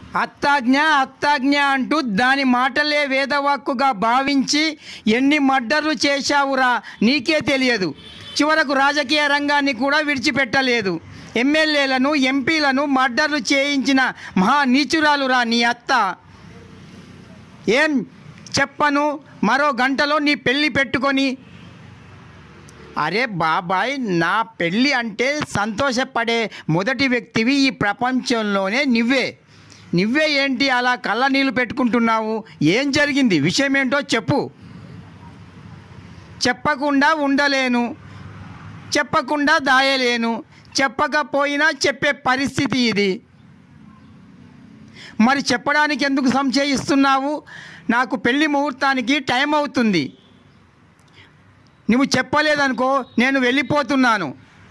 అత్తాజ్ఞ అత్తాజ్ఞ అంటూ దాని మాటలే వేదవాక్కుగా భావించి ఎన్ని మర్డర్లు చేశావురా నీకే తెలియదు చివరకు రాజకీయ రంగాన్ని కూడా విడిచిపెట్టలేదు ఎమ్మెల్యేలను ఎంపీలను మర్డర్లు చేయించిన మహా నీచురాలురా నీ అత్త ఏం చెప్పను మరో గంటలో నీ పెళ్ళి పెట్టుకొని అరే బాబాయ్ నా పెళ్ళి అంటే సంతోషపడే మొదటి వ్యక్తివి ఈ ప్రపంచంలోనే నువ్వే నువ్వే ఏంటి అలా కళ్ళ నీళ్ళు పెట్టుకుంటున్నావు ఏం జరిగింది విషయం ఏంటో చెప్పు చెప్పకుండా ఉండలేను చెప్పకుండా దాయలేను చెప్పకపోయినా చెప్పే పరిస్థితి ఇది మరి చెప్పడానికి ఎందుకు సంశయిస్తున్నావు నాకు పెళ్లి ముహూర్తానికి టైం అవుతుంది నువ్వు చెప్పలేదనుకో నేను వెళ్ళిపోతున్నాను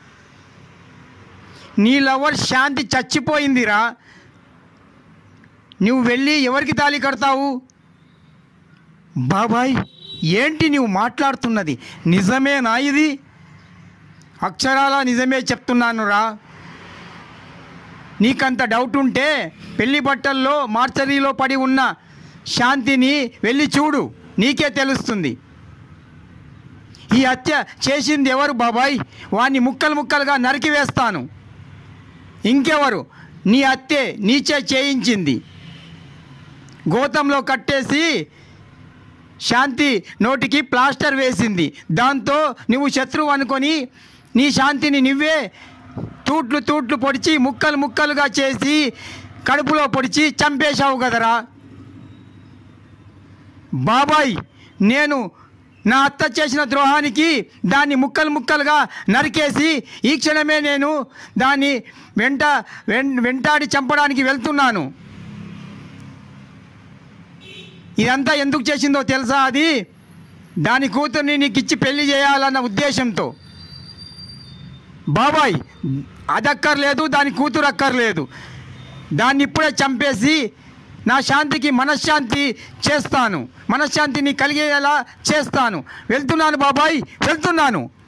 నీ లవర్ శాంతి చచ్చిపోయిందిరా నువ్వు వెళ్ళి ఎవరికి తాళి కడతావు బాబాయ్ ఏంటి నువ్వు మాట్లాడుతున్నది నిజమేనా ఇది అక్షరాల నిజమే చెప్తున్నాను రా నీకంత డౌట్ ఉంటే పెళ్లి బట్టల్లో మార్చరీలో పడి ఉన్న శాంతిని వెళ్ళి చూడు నీకే తెలుస్తుంది ఈ హత్య చేసింది ఎవరు బాబాయ్ వాణ్ణి ముక్కలు ముక్కలుగా నరికివేస్తాను ఇంకెవరు నీ హత్యే నీచే చేయించింది గోతంలో కట్టేసి శాంతి నోటికి ప్లాస్టర్ వేసింది దాంతో నువ్వు శత్రువు అనుకొని నీ శాంతిని నువ్వే తూట్లు తూట్లు పొడిచి ముక్కలు ముక్కలుగా చేసి కడుపులో పొడిచి చంపేశావు కదరా బాబాయ్ నేను నా అత్త చేసిన ద్రోహానికి దాన్ని ముక్కలు ముక్కలుగా నరికేసి ఈ క్షణమే నేను దాన్ని వెంట వెం వెంటాడి చంపడానికి వెళ్తున్నాను ఇదంతా ఎందుకు చేసిందో తెలుసా అది దాని కూతుర్ని నీకు ఇచ్చి పెళ్లి చేయాలన్న ఉద్దేశంతో బాబాయ్ అదక్కర్లేదు దాని కూతురు అక్కర్లేదు దాన్ని ఇప్పుడే చంపేసి నా శాంతికి మనశ్శాంతి చేస్తాను మనశ్శాంతిని కలిగేలా చేస్తాను వెళ్తున్నాను బాబాయ్ వెళ్తున్నాను